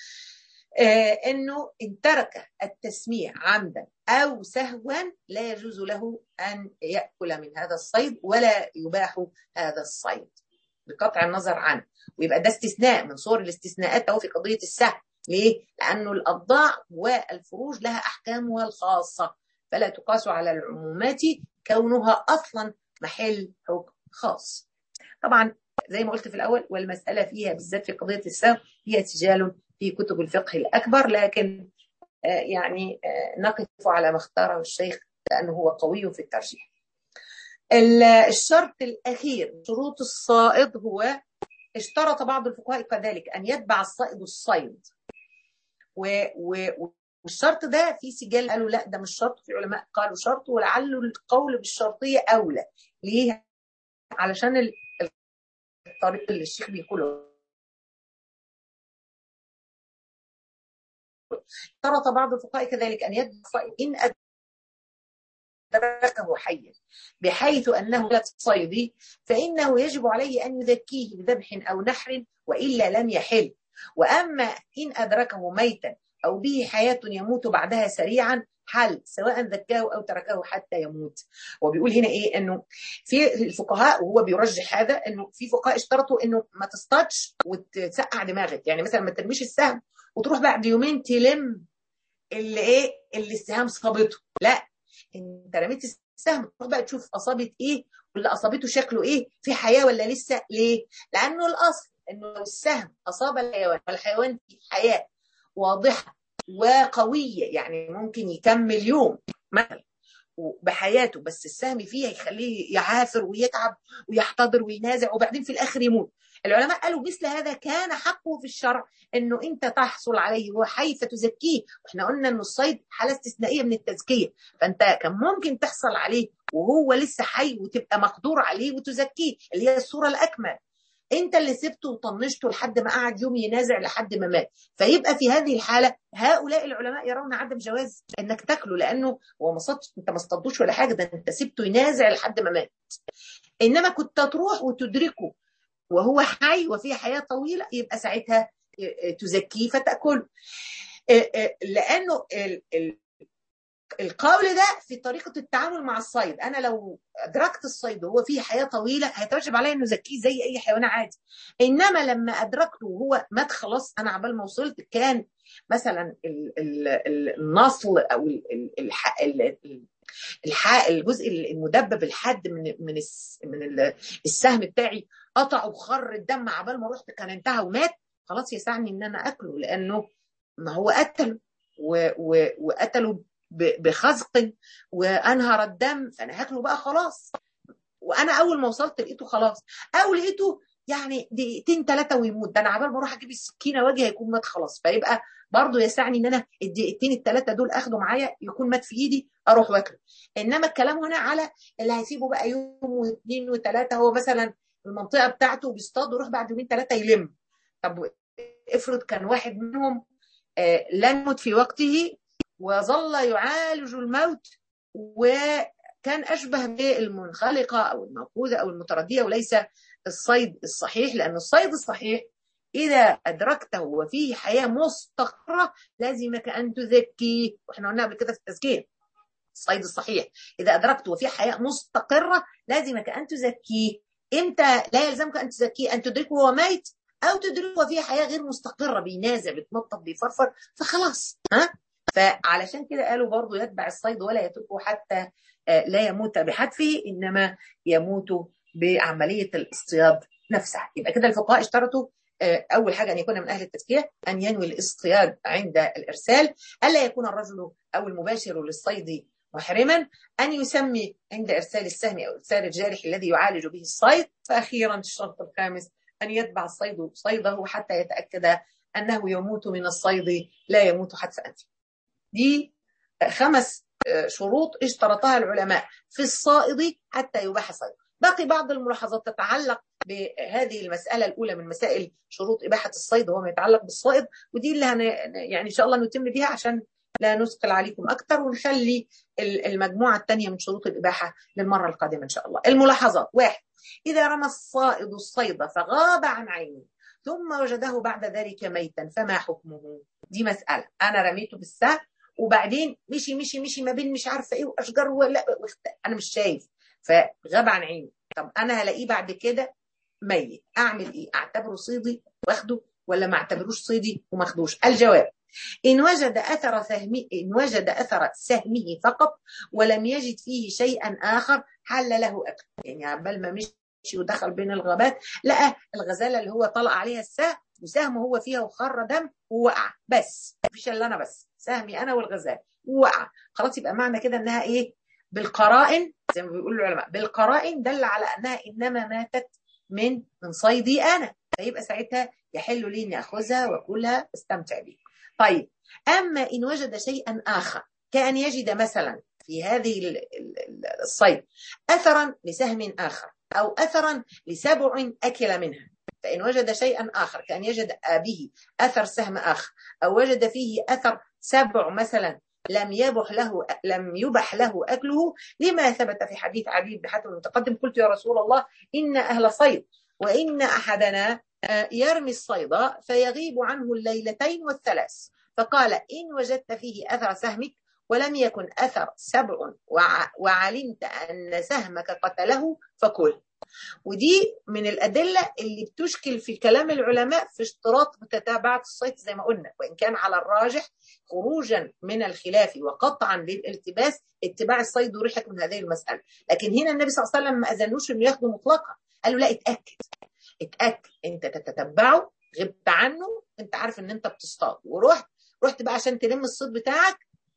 انه ان ترك التسميع عمدا او سهوا لا يجوز له ان ياكل من هذا الصيد ولا يباح هذا الصيد بقطع النظر عنه ويبقى ده استثناء من صور الاستثناءات اهو في قضيه السهو ليه؟ لانه الاضاع والفروج لها احكامها الخاصه فلا تقاس على العمومات كونها اصلا محل حكم خاص. طبعا زي ما قلت في الاول والمساله فيها بالذات في قضيه السهو هي سجال في كتب الفقه الأكبر لكن يعني نقف على ما اختاره الشيخ لأنه هو قوي في الترجيح الشرط الأخير شروط الصائد هو اشترط بعض الفقهاء كذلك أن يتبع الصائد الصيد و و والشرط ده في سجال قالوا لا ده مش شرط في علماء قالوا شرط ولعل القول بالشرطية أولى ليه؟ علشان الطريق اللي الشيخ بيقوله اشترط بعض الفقهاء كذلك أن يدفع إن أدركه حيا بحيث أنه لا صيد فإنه يجب عليه أن يذكيه بذبح أو نحر وإلا لم يحل وأما إن أدركه ميتا أو به حياة يموت بعدها سريعا حل سواء ذكاه أو تركه حتى يموت وبيقول هنا إيه أنه في الفقهاء وهو بيرجح هذا أنه في فقهاء اشترطوا أنه ما تصطادش وتسقع دماغك يعني مثلا ما ترميش السهم وتروح بعد يومين تلم اللي ايه اللي السهام صابته لا انت رميت السهم تروح بقى تشوف اصابت ايه واللي اصابته شكله ايه في حياه ولا لسه ليه لانه الاصل انه لو السهم اصاب الحيوان والحيوان فيه حياه واضحه وقويه يعني ممكن يكمل يوم مثلا بحياته بس السهم فيه هيخليه يعافر ويتعب ويحتضر وينازع وبعدين في الاخر يموت العلماء قالوا مثل هذا كان حقه في الشرع انه انت تحصل عليه وهو حي فتزكيه واحنا قلنا ان الصيد حاله استثنائيه من التزكيه فانت كان ممكن تحصل عليه وهو لسه حي وتبقى مقدور عليه وتزكيه اللي هي الصوره الاكمل انت اللي سبته وطنشته لحد ما قعد يوم ينازع لحد ما مات فيبقى في هذه الحاله هؤلاء العلماء يرون عدم جواز انك تاكله لانه هو ما صدش انت ما اصطادوش ولا حاجه ده انت سبته ينازع لحد ما مات انما كنت تروح وتدركه وهو حي وفيه حياه طويله يبقى ساعتها تزكيه فتاكله لانه القول ده في طريقه التعامل مع الصيد انا لو ادركت الصيد وهو فيه حياه طويله هيتوجب عليا انه ازكيه زي اي حيوان عادي انما لما ادركته وهو مات خلاص انا عبال ما وصلت كان مثلا النصل او الح... الجزء المدبب الحد من من من السهم بتاعي قطع وخر الدم عبال ما رحت كان انتهى ومات خلاص يسعني ان انا اكله لانه ما هو قتله و... و... وقتله بخزق وانهر الدم فانا هاكله بقى خلاص وانا اول ما وصلت لقيته خلاص او لقيته يعني دقيقتين ثلاثه ويموت ده انا عبال ما اروح اجيب السكينه واجي هيكون مات خلاص فيبقى برضه يسعني ان انا الدقيقتين الثلاثه دول اخده معايا يكون مات في ايدي اروح واكله انما الكلام هنا على اللي هيسيبه بقى يوم واثنين وثلاثه هو مثلا المنطقه بتاعته بيصطاد ويروح بعد يومين ثلاثه يلم طب افرض كان واحد منهم آه لن يموت في وقته وظل يعالج الموت وكان أشبه بالمنخلقة أو الموقوذة أو المتردية وليس الصيد الصحيح لأن الصيد الصحيح إذا أدركته وفيه حياة مستقرة لازمك أن تزكيه وإحنا قلنا قبل كده في التزكية الصيد الصحيح اذا ادركت وفي حياه مستقره لازمك ان تزكيه امتى لا يلزمك ان تزكيه ان تدركه وهو ميت او تدركه وفي حياه غير مستقره بينازع بيتنطط بيفرفر فخلاص ها فعلشان كده قالوا برضو يتبع الصيد ولا يتركه حتى لا يموت بحتفه انما يموت بعمليه الاصطياد نفسها يبقى كده الفقهاء اشترطوا اول حاجه ان يكون من اهل التزكيه ان ينوي الاصطياد عند الارسال الا يكون الرجل او المباشر للصيد محرما ان يسمي عند ارسال السهم او ارسال الجارح الذي يعالج به الصيد فاخيرا الشرط الخامس ان يتبع الصيد صيده حتى يتاكد انه يموت من الصيد لا يموت حتف انفه دي خمس شروط اشترطها العلماء في الصائد حتى يباح صيده باقي بعض الملاحظات تتعلق بهذه المسألة الأولى من مسائل شروط إباحة الصيد وهو ما يتعلق بالصائد ودي اللي هن يعني إن شاء الله نتم بها عشان لا نثقل عليكم أكثر ونخلي المجموعة الثانية من شروط الإباحة للمرة القادمة إن شاء الله الملاحظات واحد إذا رمى الصائد الصيد فغاب عن عينه ثم وجده بعد ذلك ميتا فما حكمه دي مسألة أنا رميته بالسهم وبعدين مشي مشي مشي ما بين مش عارفة إيه وأشجار ولا أنا مش شايف فغاب عن عيني طب انا هلاقيه بعد كده ميت اعمل ايه اعتبره صيدي واخده ولا ما اعتبروش صيدي وما اخدوش الجواب ان وجد اثر سهمه ان وجد اثر سهمه فقط ولم يجد فيه شيئا اخر حل له اكل يعني عبال ما مشي ودخل بين الغابات لقى الغزاله اللي هو طلق عليها السهم وسهمه هو فيها وخر دم ووقع بس مفيش الا انا بس سهمي انا والغزال ووقع خلاص يبقى معنى كده انها ايه بالقرائن زي ما بيقول العلماء بالقرائن دل على انها انما ماتت من من صيدي انا فيبقى ساعتها يحل لي اني اخذها واكلها واستمتع بها. طيب اما ان وجد شيئا اخر كان يجد مثلا في هذه الصيد اثرا لسهم اخر او اثرا لسبع اكل منها فان وجد شيئا اخر كان يجد به اثر سهم اخر او وجد فيه اثر سبع مثلا لم يبح له لم يبح له اكله لما ثبت في حديث علي بن حاتم المتقدم قلت يا رسول الله ان اهل صيد وان احدنا يرمي الصيد فيغيب عنه الليلتين والثلاث فقال ان وجدت فيه اثر سهمك ولم يكن اثر سبع وعلمت ان سهمك قتله فكل ودي من الأدلة اللي بتشكل في كلام العلماء في اشتراط متتابعة الصيد زي ما قلنا وإن كان على الراجح خروجا من الخلاف وقطعا للالتباس اتباع الصيد وريحك من هذه المسألة لكن هنا النبي صلى الله عليه وسلم ما أذنوش إنه ياخده مطلقا قال له لا اتأكد اتأكد أنت تتتبعه غبت عنه أنت عارف إن أنت بتصطاد ورحت رحت بقى عشان تلم الصيد بتاعك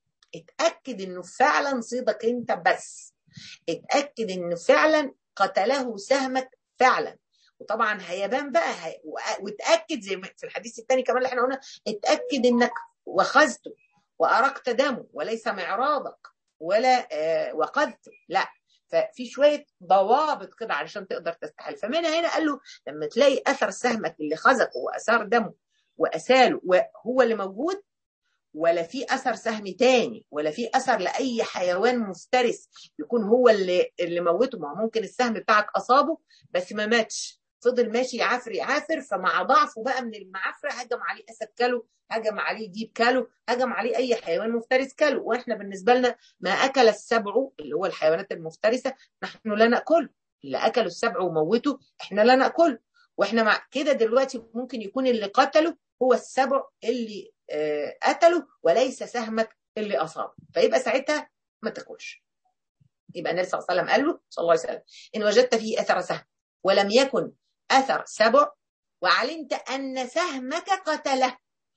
اتأكد إنه فعلا صيدك أنت بس اتأكد إنه فعلا قتله سهمك فعلا وطبعا هيبان بقى هي... وتاكد زي ما في الحديث الثاني كمان اللي احنا قلنا اتاكد انك وخذته وارقت دمه وليس معراضك ولا آه وقذته لا ففي شويه ضوابط كده علشان تقدر تستحل فمن هنا قال له لما تلاقي اثر سهمك اللي خزقه واثار دمه واساله وهو اللي موجود ولا في اثر سهم تاني ولا في اثر لاي حيوان مفترس يكون هو اللي اللي موته ما ممكن السهم بتاعك اصابه بس ما ماتش فضل ماشي يعافر يعافر فمع ضعفه بقى من المعافره هجم عليه اسد كله هجم عليه ديب كله هجم عليه اي حيوان مفترس كله واحنا بالنسبه لنا ما اكل السبع اللي هو الحيوانات المفترسه نحن لا ناكله اللي اكلوا السبع وموته احنا لا ناكله واحنا مع كده دلوقتي ممكن يكون اللي قتله هو السبع اللي قتله وليس سهمك اللي اصابه فيبقى ساعتها ما تاكلش يبقى النبي صلى الله عليه وسلم قال له صلى الله عليه وسلم ان وجدت فيه اثر سهم ولم يكن اثر سبع وعلمت ان سهمك قتله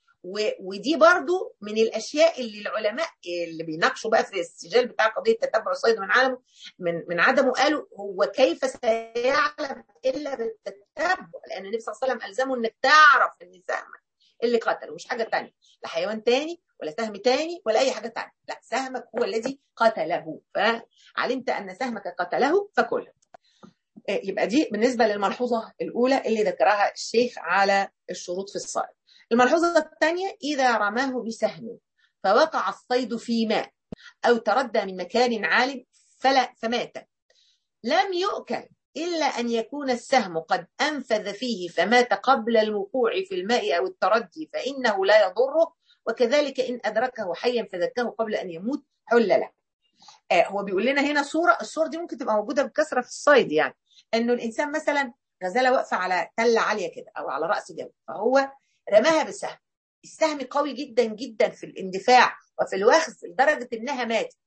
ودي برضو من الاشياء اللي العلماء اللي بيناقشوا بقى في السجال بتاع قضيه تتبع الصيد من عالمه من من عدمه قالوا هو كيف سيعلم الا بالتتبع لان النبي صلى الله عليه وسلم الزمه انك تعرف ان سهمك اللي قتله مش حاجه ثانيه لا حيوان تاني ولا سهم تاني ولا اي حاجه ثانيه لا سهمك هو الذي قتله فعلمت ان سهمك قتله فكله يبقى دي بالنسبه للملحوظه الاولى اللي ذكرها الشيخ على الشروط في الصائد الملحوظه الثانيه اذا رماه بسهم فوقع الصيد في ماء او تردى من مكان عال فلا فمات لم يؤكل إلا أن يكون السهم قد أنفذ فيه فمات قبل الوقوع في الماء أو التردي فإنه لا يضره وكذلك إن أدركه حيا فذكه قبل أن يموت حل له آه هو بيقول لنا هنا صوره الصوره دي ممكن تبقى موجوده بكثره في الصيد يعني انه الانسان مثلا غزاله واقفه على تله عاليه كده او على راس جبل فهو رماها بالسهم السهم قوي جدا جدا في الاندفاع وفي الوخز لدرجه انها ماتت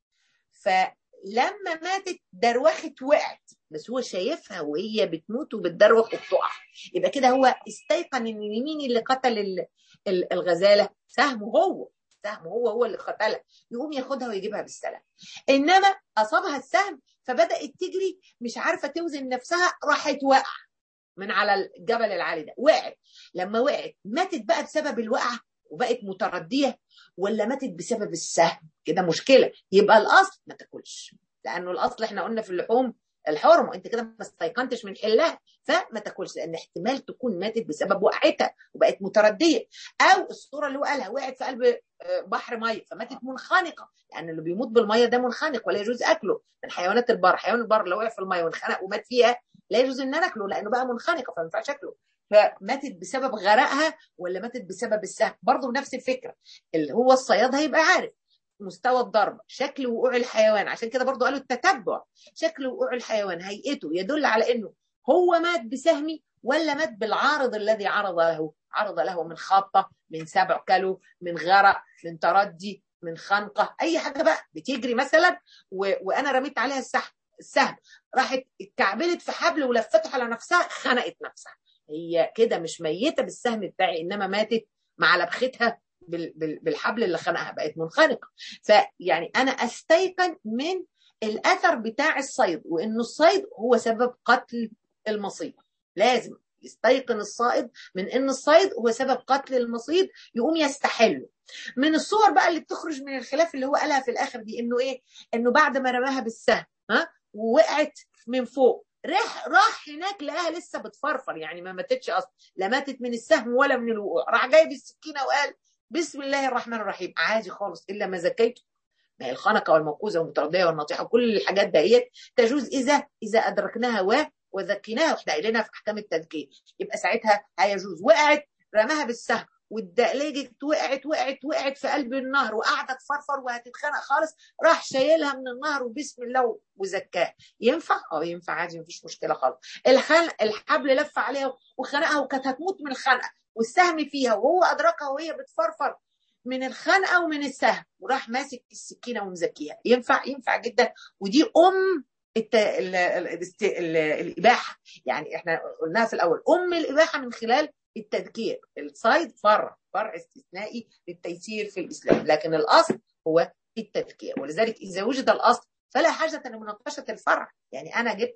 فلما ماتت دروخت وقعت بس هو شايفها وهي بتموت وبتدروخ وبتقع يبقى كده هو استيقن ان مين اللي قتل الغزاله سهمه هو سهمه هو هو اللي قتلها يقوم ياخدها ويجيبها بالسلام انما اصابها السهم فبدات تجري مش عارفه توزن نفسها راحت واقعه من على الجبل العالي ده وقعت لما وقعت ماتت بقى بسبب الوقعه وبقت مترديه ولا ماتت بسبب السهم كده مشكله يبقى الاصل ما تاكلش لانه الاصل احنا قلنا في اللحوم الحرمه انت كده ما استيقنتش من حلها فما تاكلش لان احتمال تكون ماتت بسبب وقعتها وبقت مترديه او الصوره اللي هو قالها وقعت في قلب بحر ميه فماتت منخنقه لان اللي بيموت بالميه ده منخنق ولا يجوز اكله من حيوانات البر حيوان البر لو وقع في الميه وانخنق ومات فيها لا يجوز ان ناكله لانه بقى منخنقه فما ينفعش اكله فماتت بسبب غرقها ولا ماتت بسبب السهم برضه نفس الفكره اللي هو الصياد هيبقى عارف مستوى الضربه شكل وقوع الحيوان عشان كده برضو قالوا التتبع شكل وقوع الحيوان هيئته يدل على انه هو مات بسهمي ولا مات بالعارض الذي عرض له عرض له من خبطه من سبع كلو من غرق من تردي من خنقه اي حاجه بقى بتجري مثلا و... وانا رميت عليها السهم السهم راحت اتكعبلت في حبل ولفته على نفسها خنقت نفسها هي كده مش ميته بالسهم بتاعي انما ماتت مع لبختها بالحبل اللي خنقها بقت منخنقه فيعني انا استيقن من الاثر بتاع الصيد وانه الصيد هو سبب قتل المصيد لازم يستيقن الصائد من ان الصيد هو سبب قتل المصيد يقوم يستحله من الصور بقى اللي بتخرج من الخلاف اللي هو قالها في الاخر دي انه ايه انه بعد ما رماها بالسهم ها ووقعت من فوق راح راح هناك لقاها لسه بتفرفر يعني ما ماتتش اصلا لا ماتت من السهم ولا من الوقوع راح جايب السكينه وقال بسم الله الرحمن الرحيم عادي خالص الا ما زكيته ما هي الخنقه والموقوذه والمترديه والناطحه وكل الحاجات ديت تجوز اذا اذا ادركناها و وذكيناها واحنا قايلينها في احكام التذكير يبقى ساعتها هيجوز وقعت رماها بالسهم والدقلجت وقعت وقعت وقعت في قلب النهر وقاعده تفرفر وهتتخنق خالص راح شايلها من النهر وبسم الله وزكاها ينفع؟ اه ينفع عادي مفيش مشكله خالص الخنق الحبل لف عليها وخنقها وكانت هتموت من الخنقه والسهم فيها وهو ادركها وهي بتفرفر من الخنقه ومن السهم وراح ماسك السكينه ومزكيها ينفع ينفع جدا ودي ام الت... ال... ال... ال... الاباحه يعني احنا قلناها في الاول ام الاباحه من خلال التذكير الصيد فرع فرع استثنائي للتيسير في الاسلام لكن الاصل هو التذكير ولذلك اذا وجد الاصل فلا حاجه لمناقشه الفرع يعني انا جبت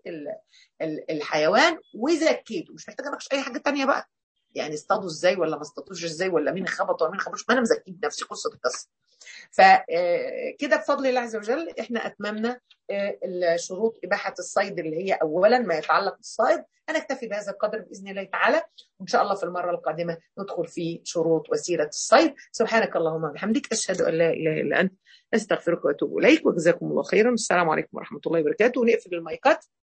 الحيوان وزكيته مش محتاج اناقش اي حاجه تانية بقى يعني اصطادوا ازاي ولا ما اصطادوش ازاي ولا مين خبط ولا مين خبطش ما انا مزكيه بنفسي قصه القصه فكده بفضل الله عز وجل احنا اتممنا الشروط اباحه الصيد اللي هي اولا ما يتعلق بالصيد هنكتفي بهذا القدر باذن الله تعالى وان شاء الله في المره القادمه ندخل في شروط وسيره الصيد سبحانك اللهم وبحمدك اشهد ان لا اله الا انت استغفرك واتوب اليك وجزاكم الله خيرا السلام عليكم ورحمه الله وبركاته ونقفل المايكات